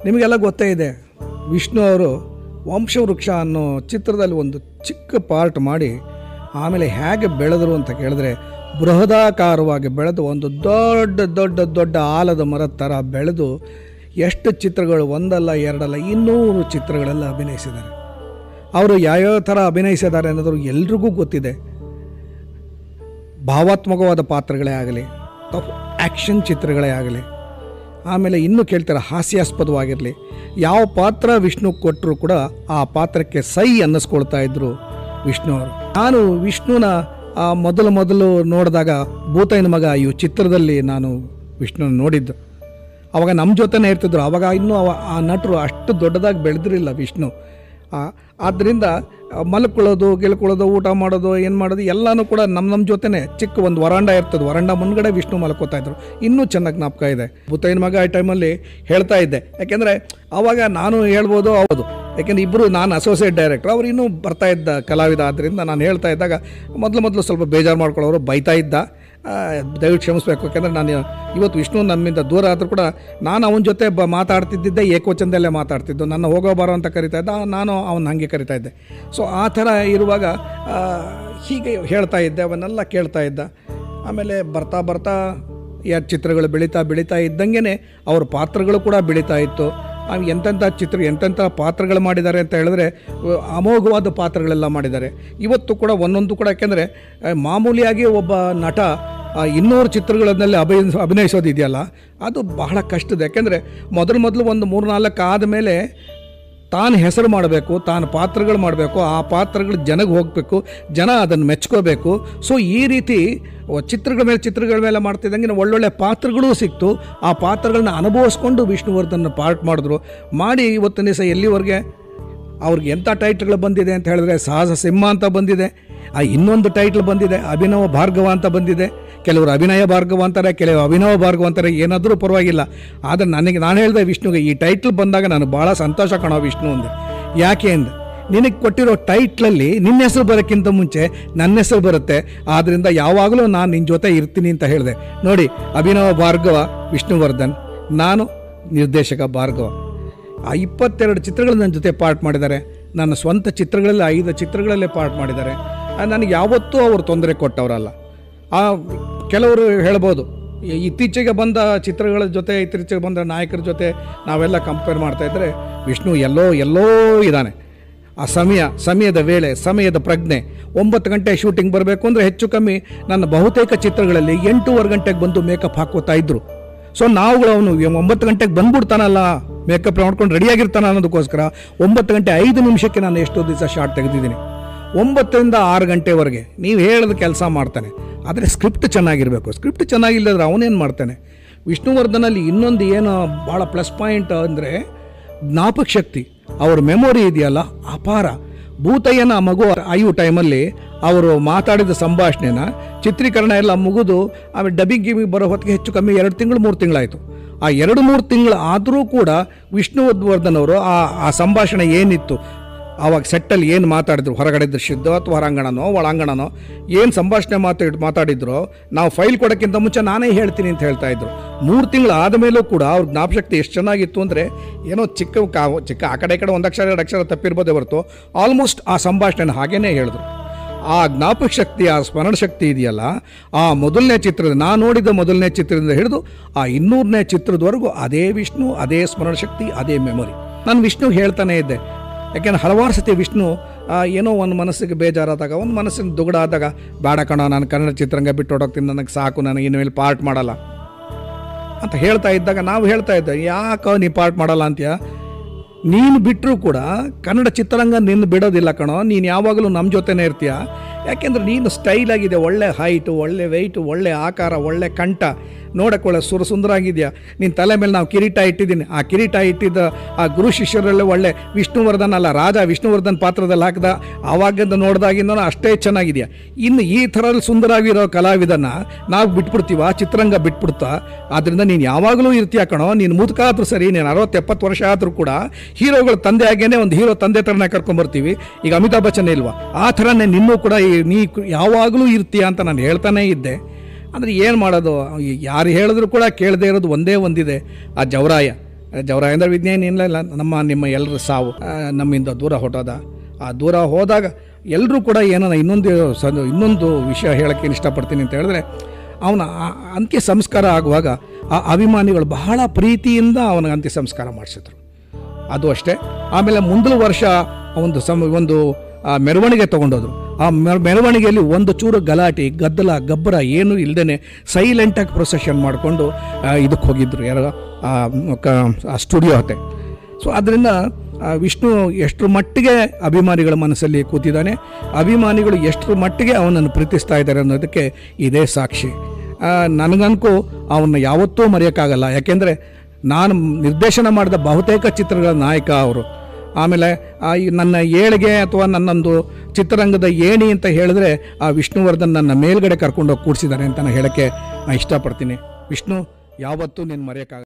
ನಿಮಗೆಲ್ಲ ಗೊತ್ತೇ ಇದೆ ವಿಷ್ಣು ಅವರು ವಂಶವೃಕ್ಷ ಅನ್ನೋ ಚಿತ್ರದಲ್ಲಿ ಒಂದು ಚಿಕ್ಕ ಪಾರ್ಟ್ ಮಾಡಿ ಆಮೇಲೆ ಹೇಗೆ ಬೆಳೆದರು ಅಂತ ಕೇಳಿದ್ರೆ ಬೃಹದಾಕಾರವಾಗಿ ಬೆಳೆದು ಒಂದು ದೊಡ್ಡ ದೊಡ್ಡ ದೊಡ್ಡ ಆಲದ ಮರದ ಥರ ಬೆಳೆದು ಎಷ್ಟು ಚಿತ್ರಗಳು ಒಂದಲ್ಲ ಎರಡಲ್ಲ ಇನ್ನೂರು ಚಿತ್ರಗಳೆಲ್ಲ ಅಭಿನಯಿಸಿದ್ದಾರೆ ಅವರು ಯಾವ್ಯಾವ ಥರ ಅಭಿನಯಿಸಿದ್ದಾರೆ ಅನ್ನೋದು ಎಲ್ರಿಗೂ ಗೊತ್ತಿದೆ ಭಾವಾತ್ಮಕವಾದ ಪಾತ್ರಗಳೇ ಆಗಲಿ ಅಥವಾ ಆ್ಯಕ್ಷನ್ ಚಿತ್ರಗಳೇ ಆಗಲಿ ಆಮೇಲೆ ಇನ್ನೂ ಕೇಳ್ತಾರೆ ಹಾಸ್ಯಾಸ್ಪದವಾಗಿರಲಿ ಯಾವ ಪಾತ್ರ ವಿಷ್ಣು ಕೊಟ್ಟರು ಕೂಡ ಆ ಪಾತ್ರಕ್ಕೆ ಸೈ ಅನ್ನಿಸ್ಕೊಳ್ತಾ ಇದ್ರು ವಿಷ್ಣು ಅವರು ನಾನು ವಿಷ್ಣುನ ಆ ಮೊದಲು ಮೊದಲು ನೋಡಿದಾಗ ಭೂತೈನ ಮಗ ಇವು ಚಿತ್ರದಲ್ಲಿ ನಾನು ವಿಷ್ಣುನ ನೋಡಿದ್ದು ಅವಾಗ ನಮ್ಮ ಜೊತೆನೇ ಇರ್ತಿದ್ರು ಅವಾಗ ಇನ್ನೂ ಅವ ಆ ನಟರು ಅಷ್ಟು ದೊಡ್ಡದಾಗಿ ಬೆಳೆದಿರಲಿಲ್ಲ ವಿಷ್ಣು ಆ- ಆದ್ದರಿಂದ ಮಲ್ಕೊಳ್ಳೋದು ಗೆಲ್ಕೊಳ್ಳೋದು ಊಟ ಮಾಡೋದು ಏನು ಮಾಡೋದು ಎಲ್ಲನೂ ಕೂಡ ನಮ್ಮ ನಮ್ಮ ಜೊತೆನೇ ಚಿಕ್ಕ ಒಂದು ವರಾಂಡ ಇರ್ತದೆ ವರಾಂಡ ಮುಂದ್ಗಡೆ ವಿಷ್ಣು ಮಲ್ಕೋತಾ ಇದ್ರು ಇನ್ನೂ ಚೆನ್ನಾಗಿ ಜ್ಞಾಪಕ ಇದೆ ಬುತ್ತೈನ ಮಗ ಈ ಟೈಮಲ್ಲಿ ಹೇಳ್ತಾ ಇದ್ದೆ ಯಾಕೆಂದರೆ ಆವಾಗ ನಾನು ಹೇಳ್ಬೋದು ಹೌದು ಯಾಕೆಂದ್ರೆ ಇಬ್ಬರು ನಾನು ಅಸೋಸಿಯೇಟ್ ಡೈರೆಕ್ಟರ್ ಅವ್ರು ಇನ್ನೂ ಬರ್ತಾ ಇದ್ದ ಕಲಾವಿದ ಆದ್ದರಿಂದ ನಾನು ಹೇಳ್ತಾ ಇದ್ದಾಗ ಮೊದಲು ಮೊದಲು ಸ್ವಲ್ಪ ಬೇಜಾರು ಮಾಡ್ಕೊಳ್ಳೋರು ಬೈತಾ ಇದ್ದ ಆ, ದಯವಿಟ್ಟು ಕ್ಷಮಿಸ್ಬೇಕು ಯಾಕೆಂದರೆ ನಾನು ಇವತ್ತು ವಿಷ್ಣು ನಮ್ಮಿಂದ ದೂರ ಆದರೂ ಕೂಡ ನಾನು ಅವನ ಜೊತೆ ಬ ಮಾತಾಡ್ತಿದ್ದಿದ್ದೆ ಏಕವಚನದಲ್ಲೇ ಮಾತಾಡ್ತಿದ್ದು ನನ್ನ ಹೋಗೋ ಬಾರೋ ಅಂತ ಕರಿತಾ ಇದ್ದ ನಾನು ಅವನ ಹಾಗೆ ಕರಿತಾ ಇದ್ದೆ ಸೊ ಆ ಥರ ಇರುವಾಗ ಆ, ಹೀಗೆ ಹೇಳ್ತಾ ಇದ್ದೆ ಅವನ್ನೆಲ್ಲ ಕೇಳ್ತಾ ಇದ್ದ ಆಮೇಲೆ ಬರ್ತಾ ಬರ್ತಾ ಯಾ ಚಿತ್ರಗಳು ಬೆಳೀತಾ ಬೆಳೀತಾ ಇದ್ದಂಗೆ ಅವ್ರ ಪಾತ್ರಗಳು ಕೂಡ ಬೆಳೀತಾ ಇತ್ತು ಅವ್ ಎಂತೆಂಥ ಚಿತ್ರ ಎಂತೆಂಥ ಪಾತ್ರಗಳು ಮಾಡಿದ್ದಾರೆ ಅಂತ ಹೇಳಿದ್ರೆ ಅಹ್, ಅಮೋಘವಾದ ಪಾತ್ರಗಳೆಲ್ಲ ಮಾಡಿದ್ದಾರೆ ಇವತ್ತು ಕೂಡ ಒಂದೊಂದು ಕೂಡ ಯಾಕೆಂದರೆ ಮಾಮೂಲಿಯಾಗಿ ಒಬ್ಬ ನಟ ಆ ಇನ್ನೂರು ಚಿತ್ರಗಳನ್ನೆಲ್ಲ ಅಭಿನಯಿಸ ಅಭಿನಯಿಸೋದಿದೆಯಲ್ಲ ಅದು ಬಹಳ ಕಷ್ಟದ ಯಾಕೆಂದರೆ ಮೊದಲು ಮೊದಲು ಒಂದು ಮೂರು ನಾಲ್ಕು ಆದಮೇಲೆ ತಾನು ಹೆಸರು ಮಾಡಬೇಕು ತಾನು ಪಾತ್ರಗಳು ಮಾಡಬೇಕು ಆ ಪಾತ್ರಗಳು ಜನಗೆ ಹೋಗಬೇಕು ಜನ ಅದನ್ನು ಮೆಚ್ಕೋಬೇಕು ಸೊ ಈ ರೀತಿ ಚಿತ್ರಗಳ ಮೇಲೆ ಚಿತ್ರಗಳ ಮೇಲೆ ಮಾಡ್ತಿದ್ದಂಗೆ ಒಳ್ಳೊಳ್ಳೆ ಪಾತ್ರಗಳೂ ಸಿಕ್ತು ಆ ಪಾತ್ರಗಳನ್ನ ಅನುಭವಿಸ್ಕೊಂಡು ವಿಷ್ಣುವರ್ಧನ್ ಪಾರ್ಟ್ ಮಾಡಿದ್ರು ಮಾಡಿ ಇವತ್ತಿನ ದಿವಸ ಎಲ್ಲಿವರೆಗೆ ಅವ್ರಿಗೆ ಎಂಥ ಟೈಟ್ಲ್ಗಳು ಬಂದಿದೆ ಅಂತ ಹೇಳಿದ್ರೆ ಸಾಹಸ ಸಿಂಹ ಅಂತ ಬಂದಿದೆ ಆ ಇನ್ನೊಂದು ಟೈಟ್ಲ್ ಬಂದಿದೆ ಅಭಿನವ ಭಾರ್ಗವ ಅಂತ ಬಂದಿದೆ ಕೆಲವರು ಅಭಿನಯ ಭಾರ್ಗವ ಅಂತಾರೆ ಕೆಲವರು ಅಭಿನವ ಭಾರ್ಗವ ಅಂತಾರೆ ಏನಾದರೂ ಪರವಾಗಿಲ್ಲ ಆದರೆ ನನಗೆ ನಾನು ಹೇಳಿದೆ ವಿಷ್ಣುಗೆ ಈ ಟೈಟ್ಲ್ ಬಂದಾಗ ನಾನು ಭಾಳ ಸಂತೋಷ ಕಾಣೋ ವಿಷ್ಣು ಅಂದೆ ಯಾಕೆ ಅಂದೆ ನಿನಗೆ ಕೊಟ್ಟಿರೋ ಟೈಟ್ಲಲ್ಲಿ ನಿನ್ನ ಹೆಸರು ಬರೋಕ್ಕಿಂತ ಮುಂಚೆ ನನ್ನ ಹೆಸರು ಬರುತ್ತೆ ಆದ್ದರಿಂದ ಯಾವಾಗಲೂ ನಾನು ನಿನ್ನ ಜೊತೆ ಇರ್ತೀನಿ ಅಂತ ಹೇಳಿದೆ ನೋಡಿ ಅಭಿನವ ಭಾರ್ಗವ ವಿಷ್ಣುವರ್ಧನ್ ನಾನು ನಿರ್ದೇಶಕ ಭಾರ್ಗವ ಆ ಇಪ್ಪತ್ತೆರಡು ಚಿತ್ರಗಳು ನನ್ನ ಜೊತೆ ಪಾರ್ಟ್ ಮಾಡಿದ್ದಾರೆ ನನ್ನ ಸ್ವಂತ ಚಿತ್ರಗಳಲ್ಲಿ ಐದು ಚಿತ್ರಗಳಲ್ಲೇ ಪಾರ್ಟ್ ಮಾಡಿದ್ದಾರೆ ಆ, ನನಗೆ ಯಾವತ್ತೂ ಅವರು ತೊಂದರೆ ಕೊಟ್ಟವರಲ್ಲ ಆ ಕೆಲವರು ಹೇಳ್ಬೋದು ಈ- ಇತ್ತೀಚೆಗೆ ಬಂದ ಚಿತ್ರಗಳ ಜೊತೆ ಇತ್ತೀಚೆಗೆ ಬಂದ ನಾಯಕರ ಜೊತೆ ನಾವೆಲ್ಲ ಕಂಪೇರ್ ಮಾಡ್ತಾ ಇದ್ದರೆ ವಿಷ್ಣು ಎಲ್ಲೋ ಎಲ್ಲೋ ಇದ್ದಾನೆ ಆ ಸಮಯ ಸಮಯದ ವೇಳೆ ಸಮಯದ ಪ್ರಜ್ಞೆ ಒಂಬತ್ತು ಗಂಟೆ ಶೂಟಿಂಗ್ ಬರಬೇಕು ಅಂದರೆ ಹೆಚ್ಚು ಕಮ್ಮಿ ನನ್ನ ಬಹುತೇಕ ಚಿತ್ರಗಳಲ್ಲಿ ಎಂಟೂವರೆ ಗಂಟೆಗೆ ಬಂದು ಮೇಕಪ್ ಹಾಕೋತಾ ಇದ್ರು ಸೊ ನಾವುಗಳು ಅವನು ಒಂಬತ್ತು ಗಂಟೆಗೆ ಬಂದ್ಬಿಡ್ತಾನಲ್ಲ ಮೇಕಪ್ ಮಾಡ್ಕೊಂಡು ರೆಡಿಯಾಗಿರ್ತಾನ ಅನ್ನೋದಕ್ಕೋಸ್ಕರ ಒಂಬತ್ತು ಗಂಟೆ ಐದು ನಿಮಿಷಕ್ಕೆ ನಾನು ಎಷ್ಟೋ ದಿವಸ ಶಾರ್ಟ್ ತೆಗೆದಿದ್ದೀನಿ ಒಂಬತ್ತರಿಂದ ಆರು ಗಂಟೆವರೆಗೆ ನೀವು ಹೇಳಿದ ಕೆಲಸ ಮಾಡ್ತಾನೆ ಆದರೆ ಸ್ಕ್ರಿಪ್ಟ್ ಚೆನ್ನಾಗಿರಬೇಕು ಸ್ಕ್ರಿಪ್ಟ್ ಚೆನ್ನಾಗಿಲ್ಲದ್ರೆ ಅವನೇನು ಮಾಡ್ತಾನೆ ವಿಷ್ಣುವರ್ಧನಲ್ಲಿ ಇನ್ನೊಂದು ಏನು ಭಾಳ ಪ್ಲಸ್ ಪಾಯಿಂಟ್ ಅಂದರೆ ಜ್ಞಾಪಕ ಶಕ್ತಿ ಅವ್ರ ಮೆಮೊರಿ ಇದೆಯಲ್ಲ ಅಪಾರ ಭೂತಯ್ಯನ ಮಗು ಆಯು ಟೈಮಲ್ಲಿ ಅವರು ಮಾತಾಡಿದ ಸಂಭಾಷಣೆನ ಚಿತ್ರೀಕರಣ ಎಲ್ಲ ಮುಗಿದು ಆಮೇಲೆ ಡಬ್ಬಿಂಗ್ ಗಿಮಿಗೆ ಬರೋ ಹೊತ್ತಿಗೆ ಹೆಚ್ಚು ಕಮ್ಮಿ ಎರಡು ತಿಂಗಳು ಮೂರು ತಿಂಗಳಾಯಿತು ಆ ಎರಡು ಮೂರು ತಿಂಗಳು ಆದರೂ ಕೂಡ ವಿಷ್ಣುವರ್ಧನ್ ಅವರು ಆ ಆ ಸಂಭಾಷಣೆ ಏನಿತ್ತು ಆವಾಗ ಸೆಟ್ಟಲ್ಲಿ ಏನು ಮಾತಾಡಿದ್ರು ಹೊರಗಡೆ ದೃಶ್ಯದ್ದೋ ಅಥವಾ ಹೊರಾಂಗಣನೋ ಒಳಾಂಗಣನೋ ಏನು ಸಂಭಾಷಣೆ ಮಾತಾಡಿ ಮಾತಾಡಿದ್ರು ನಾವು ಫೈಲ್ ಕೊಡೋಕ್ಕಿಂತ ಮುಂಚೆ ನಾನೇ ಹೇಳ್ತೀನಿ ಅಂತ ಹೇಳ್ತಾ ಇದ್ರು ಮೂರು ತಿಂಗಳು ಆದಮೇಲೂ ಕೂಡ ಅವ್ರ ಜ್ಞಾಪಶಕ್ತಿ ಎಷ್ಟು ಚೆನ್ನಾಗಿತ್ತು ಅಂದರೆ ಏನೋ ಚಿಕ್ಕ ಕಾ ಚಿಕ್ಕ ಆ ಕಡೆ ಈ ಕಡೆ ಒಂದು ಅಕ್ಷರ ಎರಡು ಅಕ್ಷರ ತಪ್ಪಿರ್ಬೋದೇ ಹೊರತು ಆಲ್ಮೋಸ್ಟ್ ಆ ಸಂಭಾಷಣೆ ಹಾಗೇನೇ ಹೇಳಿದ್ರು ಆ ಜ್ಞಾಪಕ ಶಕ್ತಿ ಆ ಸ್ಮರಣ ಶಕ್ತಿ ಇದೆಯಲ್ಲ ಆ ಮೊದಲನೇ ಚಿತ್ರದ ನಾನು ನೋಡಿದ ಮೊದಲನೇ ಚಿತ್ರದಿಂದ ಹಿಡಿದು ಆ ಇನ್ನೂರನೇ ಚಿತ್ರದವರೆಗೂ ಅದೇ ವಿಷ್ಣು ಅದೇ ಸ್ಮರಣ ಶಕ್ತಿ ಅದೇ ಮೆಮೊರಿ ನಾನು ವಿಷ್ಣು ಹೇಳ್ತಾನೆ ಇದ್ದೆ ಯಾಕೆಂದ್ರೆ ಹಲವಾರು ಸತಿ ವಿಷ್ಣು ಆ, ಏನೋ ಒಂದು ಮನಸ್ಸಿಗೆ ಬೇಜಾರಾದಾಗ ಒಂದು ಮನಸ್ಸಿನ ದುಗುಡ ಆದಾಗ ಬೇಡ ಕಣೋ ನಾನು ಕನ್ನಡ ಚಿತ್ರರಂಗ ಬಿಟ್ಟು ಹೊಡೋಗ್ತೀನಿ ನನಗೆ ಸಾಕು ನನಗೆ ಇನ್ಮೇಲೆ ಪಾರ್ಟ್ ಮಾಡಲ್ಲ ಅಂತ ಹೇಳ್ತಾ ಇದ್ದಾಗ ನಾವು ಹೇಳ್ತಾ ಇದ್ದೆ ಯಾಕೋ ನೀ ಪಾರ್ಟ್ ಮಾಡಲ್ಲ ಅಂತೀಯ ನೀನು ಬಿಟ್ಟರೂ ಕೂಡ ಕನ್ನಡ ಚಿತ್ರರಂಗ ನಿನ್ನ ಬಿಡೋದಿಲ್ಲ ಕಣೋ ನೀನು ಯಾವಾಗಲೂ ನಮ್ಮ ಜೊತೆನೇ ಇರ್ತೀಯ ಯಾಕೆಂದ್ರೆ ನೀನು ಸ್ಟೈಲ್ ಆಗಿದೆ ಒಳ್ಳೆ ಹೈಟು ಒಳ್ಳೆ ವೆಯ್ಟು ಒಳ್ಳೆ ಆಕಾರ ಒಳ್ಳೆ ಕಂಠ ನೋಡಕ್ಕೆ ಒಳ್ಳೆ ಸುರ ಸುಂದರ ಆಗಿದೆಯಾ ನಿನ್ನ ತಲೆ ಮೇಲೆ ನಾವು ಕಿರೀಟ ಇಟ್ಟಿದ್ದೀನಿ ಆ ಕಿರೀಟ ಇಟ್ಟಿದ್ದ ಆ ಗುರು ಶಿಷ್ಯರಲ್ಲೇ ಒಳ್ಳೆ ವಿಷ್ಣುವರ್ಧನ್ ಅಲ್ಲ ರಾಜ ವಿಷ್ಣುವರ್ಧನ್ ಪಾತ್ರದಲ್ಲಿ ಹಾಕಿದ ಆವಾಗಿಂದ ನೋಡಿದಾಗಿಂದನೂ ಅಷ್ಟೇ ಚೆನ್ನಾಗಿದೆಯಾ ಇನ್ನು ಈ ಥರ ಸುಂದರವಾಗಿರೋ ಕಲಾವಿದನ ನಾವು ಬಿಟ್ಬಿಡ್ತೀವ ಚಿತ್ರರಂಗ ಬಿಟ್ಬಿಡ್ತಾ ಆದ್ದರಿಂದ ನೀನು ಯಾವಾಗಲೂ ಇರ್ತೀಯ ಕಣೋ ನೀನು ಮುದುಕ ಆದ್ರೂ ಸರಿ ನೀನು ಅರವತ್ತು ಎಪ್ಪತ್ತು ವರ್ಷ ಆದರೂ ಕೂಡ ಹೀರೋಗಳ ತಂದೆ ಆಗೇನೆ ಒಂದು ಹೀರೋ ತಂದೆ ಥರನೇ ಕರ್ಕೊಂಬರ್ತೀವಿ ಈಗ ಅಮಿತಾಬ್ ಬಚ್ಚನ್ ಇಲ್ವಾ ಆ ಥರನೇ ನಿನ್ನೂ ಕೂಡ ಈ- ನೀ ಕು- ಯಾವಾಗಲೂ ಇರ್ತೀಯ ಅಂತ ನಾನು ಹೇಳ್ತಾನೇ ಇದ್ದೆ ಅಂದರೆ ಏನು ಮಾಡೋದು ಯಾರು ಹೇಳಿದ್ರು ಕೂಡ ಕೇಳದೇ ಇರೋದು ಒಂದೇ ಒಂದಿದೆ ಆ ಜವರಾಯ ಜವರಾಯೇಂದ್ರ ವಿಜ್ಞಾನ ಏನಿಲ್ಲ ನಮ್ಮ ನಿಮ್ಮ ಎಲ್ಲರ ಸಾವು ಆ, ನಮ್ಮಿಂದ ದೂರ ಹೊಟ್ಟೋದ ಆ ದೂರ ಹೋದಾಗ ಎಲ್ಲರೂ ಕೂಡ ಏನನ್ನ ಇನ್ನೊಂದು ಸ ಇನ್ನೊಂದು ವಿಷಯ ಹೇಳೋಕ್ಕೆ ಇಷ್ಟಪಡ್ತೀನಿ ಅಂತ ಹೇಳಿದ್ರೆ ಅವನ ಆ- ಅಂತ್ಯ ಸಂಸ್ಕಾರ ಆಗುವಾಗ ಆ ಅಭಿಮಾನಿಗಳು ಬಹಳ ಪ್ರೀತಿಯಿಂದ ಅವನಿಗೆ ಅಂತ್ಯ ಸಂಸ್ಕಾರ ಮಾಡಿಸಿದ್ರು ಅದು ಅಷ್ಟೇ ಆಮೇಲೆ ಮುಂದಿನ ವರ್ಷ ಒಂದು ಸಮ ಒಂದು ಆ, ಮೆರವಣಿಗೆ ತೊಗೊಂಡೋದ್ರು ಆ ಮೆರ- ಮೆರವಣಿಗೆಯಲ್ಲಿ ಒಂದು ಚೂರು ಗಲಾಟೆ ಗದ್ದಲ ಗಬ್ಬರ ಏನೂ ಇಲ್ಲದೇ ಸೈಲೆಂಟಾಗಿ ಪ್ರೊಸೆಷನ್ ಮಾಡಿಕೊಂಡು ಇದಕ್ಕೆ ಹೋಗಿದ್ರು ಯಾರು ಆ, ಕ- ಆ ಸ್ಟುಡಿಯೋ ಹತ್ತೆ ಸೊ ಅದರಿಂದ ವಿಷ್ಣು ಎಷ್ಟರ ಮಟ್ಟಿಗೆ ಅಭಿಮಾನಿಗಳ ಮನಸ್ಸಲ್ಲಿ ಕೂತಿದ್ದಾನೆ ಅಭಿಮಾನಿಗಳು ಎಷ್ಟರ ಮಟ್ಟಿಗೆ ಅವನನ್ನು ಪ್ರೀತಿಸ್ತಾ ಇದ್ದಾರೆ ಅನ್ನೋದಕ್ಕೆ ಇದೇ ಸಾಕ್ಷಿ ಆ, ನನಗನ್ಕೂ ಅವನ್ನ ಯಾವತ್ತೂ ಮರೆಯೋಕ್ಕಾಗಲ್ಲ ಯಾಕೆಂದರೆ ನಾನು ನಿರ್ದೇಶನ ಮಾಡಿದ ಬಹುತೇಕ ಚಿತ್ರಗಳ ನಾಯಕ ಅವರು ಆಮೇಲೆ ಆ ಈ ನನ್ನ ಏಳಿಗೆ ಅಥವಾ ನನ್ನೊಂದು ಚಿತ್ರರಂಗದ ಏಣಿ ಅಂತ ಹೇಳಿದ್ರೆ ಆ ವಿಷ್ಣುವರ್ಧನ್ ನನ್ನ ಮೇಲ್ಗಡೆ ಕರ್ಕೊಂಡೋಗಿ ಕೂಡಿಸಿದ್ದಾರೆ ಅಂತ ನಾನು ಹೇಳೋಕ್ಕೆ ನಾನು ಇಷ್ಟಪಡ್ತೀನಿ ವಿಷ್ಣು ಯಾವತ್ತೂ ನೀನು ಮರೆಯೋಕ್ಕಾಗಲ್ಲ